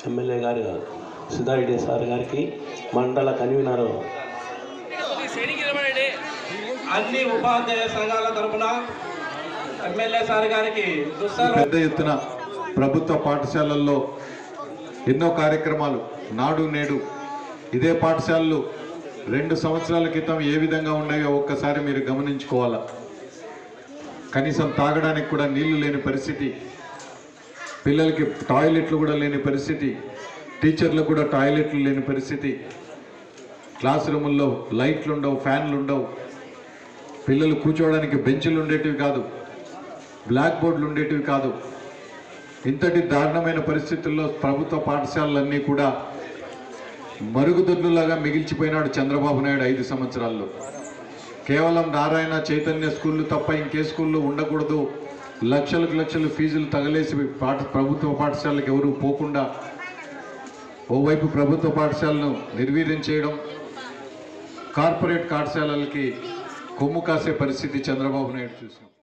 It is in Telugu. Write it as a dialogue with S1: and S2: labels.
S1: ఎమ్మెల్యే గారు సుధారెడ్డి సార్ గారికి మండల కన్వీనర్
S2: అన్ని ఉపాధ్యాయ సంఘాల తరపున ఎమ్మెల్యే సార్ గారికి దుస్సాలు
S3: పెద్ద ఎత్తున ప్రభుత్వ పాఠశాలల్లో ఎన్నో కార్యక్రమాలు నాడు నేడు ఇదే పాఠశాలలు రెండు సంవత్సరాల క్రితం ఏ విధంగా ఉన్నాయో ఒక్కసారి మీరు గమనించుకోవాలా కనీసం తాగడానికి కూడా నీళ్లు లేని పరిస్థితి పిల్లలకి టాయిలెట్లు కూడా లేని పరిస్థితి టీచర్లకు కూడా టాయిలెట్లు లేని పరిస్థితి క్లాస్ రూముల్లో లైట్లు ఉండవు ఫ్యాన్లు ఉండవు పిల్లలు కూర్చోవడానికి బెంచులు ఉండేటివి కాదు బ్లాక్ బోర్డులు ఉండేటివి కాదు ఇంతటి దారుణమైన పరిస్థితుల్లో ప్రభుత్వ పాఠశాలలన్నీ కూడా మరుగుదొడ్లులాగా మిగిల్చిపోయినాడు చంద్రబాబు నాయుడు ఐదు సంవత్సరాల్లో కేవలం నారాయణ చైతన్య స్కూళ్ళు తప్ప ఇంకే స్కూళ్ళు ఉండకూడదు లక్షలకు లక్షలు ఫీజులు తగలేసి పాఠ ప్రభుత్వ పాఠశాలకు ఎవరు పోకుండా ఓవైపు ప్రభుత్వ పాఠశాలను నిర్వీర్యం చేయడం కార్పొరేట్ పాఠశాలలకి కొమ్ము కాసే పరిస్థితి చంద్రబాబు నాయుడు చూసాం